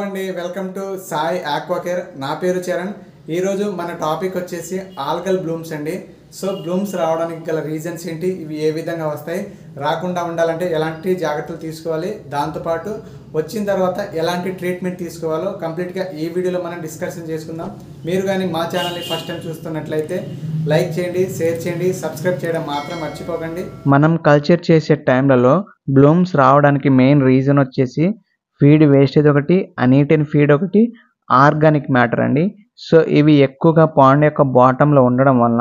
అండి welcome to Sai ఆక్వాకేర్ నా పేరు చరణ్ ఈరోజు మన టాపిక్ వచ్చేసి ఆల్గల్ బ్లూమ్స్ అండి సో బ్లూమ్స్ రావడానికి గల రీజన్స్ ఏంటి ఇవి ఏ విధంగా వస్తాయి రాకుండా ఉండాలంటే ఎలాంటి జాగ్రత్తలు తీసుకోవాలి దాంతోపాటు వచ్చిన తర్వాత ఎలాంటి ట్రీట్మెంట్ తీసుకోవాలో కంప్లీట్గా ఈ వీడియోలో మనం డిస్కషన్ చేసుకుందాం మీరు కానీ మా ఛానల్ని ఫస్ట్ టైం చూస్తున్నట్లయితే లైక్ చేయండి షేర్ చేయండి సబ్స్క్రైబ్ చేయడం మాత్రం మర్చిపోకండి మనం కల్చర్ చేసే టైంలలో బ్లూమ్స్ రావడానికి మెయిన్ రీజన్ వచ్చేసి ఫీడ్ వేస్టేజ్ ఒకటి అనీటెన్ ఫీడ్ ఒకటి ఆర్గానిక్ మ్యాటర్ అండి సో ఇవి ఎక్కువగా పాండ్ యొక్క బాటంలో ఉండడం వలన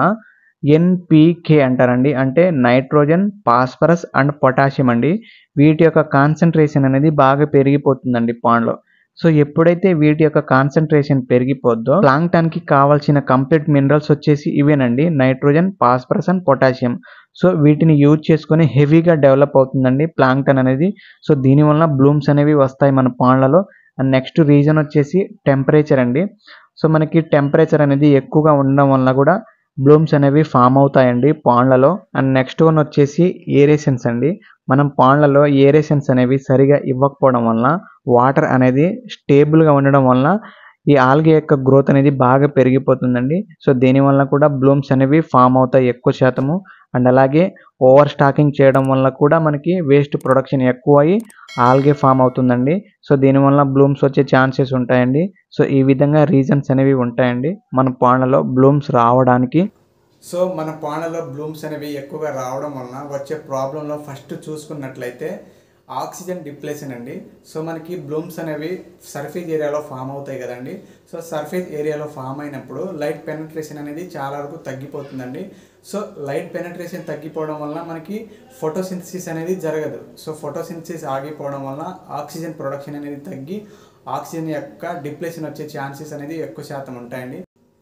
ఎన్పికే అంటారండి అంటే నైట్రోజన్ ఫాస్ఫరస్ అండ్ పొటాషియం అండి వీటి యొక్క కాన్సన్ట్రేషన్ అనేది బాగా పెరిగిపోతుందండి పాండ్లో సో ఎప్పుడైతే వీటి యొక్క కాన్సన్ట్రేషన్ పెరిగిపోద్దో ప్లాంక్టన్ కి కావాల్సిన కంప్లీట్ మినరల్స్ వచ్చేసి ఇవేనండి nitrogen phosphorus and potassium so వీటిని యూజ్ చేసుకొని హెవీగా డెవలప్ అవుతుందండి ప్లాంక్టన్ అనేది సో దీనివల్ల బ్లూమ్స్ అనేవి వస్తాయి మన పాండ్లలో అండ్ నెక్స్ట్ రీజన్ వచ్చేసి టెంపరేచర్ అండి సో మనకి టెంపరేచర్ అనేది ఎక్కువగా ఉండడం వల్ల కూడా బ్లూమ్స్ అనేవి ఫామ్ అవుతాయండి పాండ్లలో అండ్ నెక్స్ట్ వన్ వచ్చేసి ఏరేషన్స్ అండి మనం పాండ్లలో ఏరేషన్స్ అనేవి సరిగా ఇవ్వకపోవడం వలన వాటర్ అనేది స్టేబుల్గా ఉండడం వలన ఈ ఆల్గే యొక్క గ్రోత్ అనేది బాగా పెరిగిపోతుందండి సో దీనివల్ల కూడా బ్లూమ్స్ అనేవి ఫామ్ అవుతాయి ఎక్కువ శాతము అండ్ అలాగే ఓవర్ స్టాకింగ్ చేయడం వల్ల కూడా మనకి వేస్ట్ ప్రొడక్షన్ ఎక్కువ అయ్యి ఆల్గే ఫామ్ అవుతుందండి సో దీనివల్ల బ్లూమ్స్ వచ్చే ఛాన్సెస్ ఉంటాయండి సో ఈ విధంగా రీజన్స్ అనేవి ఉంటాయండి మన పాండ్లలో బ్లూమ్స్ రావడానికి సో మన పానలో బ్లూమ్స్ అనేవి ఎక్కువగా రావడం వలన వచ్చే ప్రాబ్లంలో ఫస్ట్ చూసుకున్నట్లయితే ఆక్సిజన్ డిప్లేషన్ అండి సో మనకి బ్లూమ్స్ అనేవి సర్ఫేస్ ఏరియాలో ఫామ్ అవుతాయి కదండి సో సర్ఫేస్ ఏరియాలో ఫామ్ అయినప్పుడు లైట్ పెనట్రేషన్ అనేది చాలా వరకు తగ్గిపోతుందండి సో లైట్ పెనట్రేషన్ తగ్గిపోవడం వల్ల మనకి ఫోటోసింథసిస్ అనేది జరగదు సో ఫోటోసింథసిస్ ఆగిపోవడం వల్ల ఆక్సిజన్ ప్రొడక్షన్ అనేది తగ్గి ఆక్సిజన్ యొక్క డిప్లేషన్ వచ్చే ఛాన్సెస్ అనేది ఎక్కువ శాతం ఉంటాయండి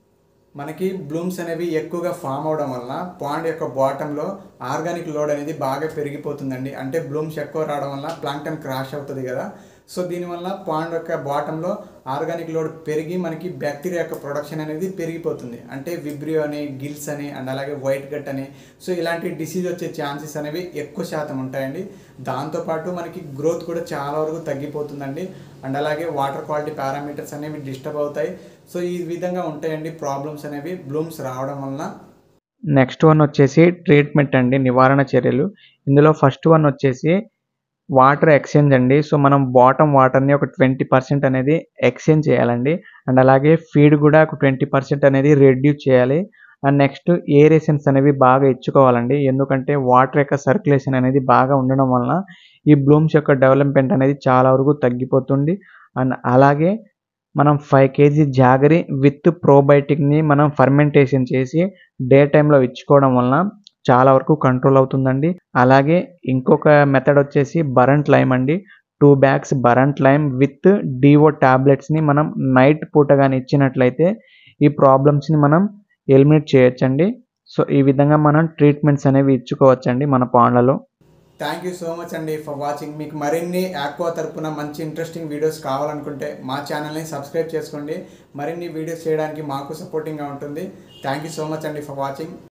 మనకి బ్లూమ్స్ అనేవి ఎక్కువగా ఫామ్ అవడం వలన పాండ్ యొక్క బాటంలో ఆర్గానిక్ లోడ్ అనేది బాగా పెరిగిపోతుందండి అంటే బ్లూమ్స్ ఎక్కువ రావడం వల్ల ప్లాంక్టన్ క్రాష్ అవుతుంది కదా సో దీనివల్ల పాండ్ యొక్క బాటంలో ఆర్గానిక్ లోడ్ పెరిగి మనకి బ్యాక్టీరియా యొక్క ప్రొడక్షన్ అనేది పెరిగిపోతుంది అంటే విబ్రియో అని గిల్స్ అని అండ్ అలాగే వైట్ గట్ అని సో ఇలాంటి డిసీజ్ వచ్చే ఛాన్సెస్ అనేవి ఎక్కువ శాతం ఉంటాయండి దాంతోపాటు మనకి గ్రోత్ కూడా చాలా వరకు తగ్గిపోతుందండి అండ్ అలాగే వాటర్ క్వాలిటీ పారామీటర్స్ అనేవి డిస్టర్బ్ అవుతాయి సో ఈ విధంగా ఉంటాయండి ప్రాబ్లమ్స్ అనేవి బ్లూమ్స్ రావడం వలన నెక్స్ట్ వన్ వచ్చేసి ట్రీట్మెంట్ అండి నివారణ చర్యలు ఇందులో ఫస్ట్ వన్ వచ్చేసి వాటర్ ఎక్స్చేంజ్ అండి సో మనం బాటమ్ వాటర్ని ఒక ట్వంటీ పర్సెంట్ అనేది ఎక్స్చేంజ్ చేయాలండి అండ్ అలాగే ఫీడ్ కూడా ఒక ట్వంటీ పర్సెంట్ అనేది రెడ్యూస్ చేయాలి అండ్ నెక్స్ట్ ఏరేషన్స్ అనేవి బాగా ఇచ్చుకోవాలండి ఎందుకంటే వాటర్ యొక్క సర్క్యులేషన్ అనేది బాగా ఉండడం వలన ఈ బ్లూమ్స్ యొక్క డెవలప్మెంట్ అనేది చాలా వరకు తగ్గిపోతుంది అండ్ అలాగే మనం ఫైవ్ కేజీ జాగరి విత్ ప్రోబయోటిక్ని మనం ఫర్మెంటేషన్ చేసి డే టైంలో ఇచ్చుకోవడం వలన చాలా వరకు కంట్రోల్ అవుతుందండి అలాగే ఇంకొక మెథడ్ వచ్చేసి బరంట్ లైమ్ అండి two bags burnt lime with డివో టాబ్లెట్స్ని మనం నైట్ పూట కానీ ఇచ్చినట్లయితే ఈ ప్రాబ్లమ్స్ని మనం ఎలిమినేట్ చేయొచ్చండి సో ఈ విధంగా మనం ట్రీట్మెంట్స్ అనేవి ఇచ్చుకోవచ్చండి మన పాండ్లలో థ్యాంక్ యూ సో మచ్ అండి ఫర్ వాచింగ్ మీకు మరిన్ని ఆక్వా తరపున మంచి ఇంట్రెస్టింగ్ వీడియోస్ కావాలనుకుంటే మా ఛానల్ని సబ్స్క్రైబ్ చేసుకోండి మరిన్ని వీడియోస్ చేయడానికి మాకు సపోర్టింగ్గా ఉంటుంది థ్యాంక్ యూ సో మచ్ అండి ఫర్ వాచింగ్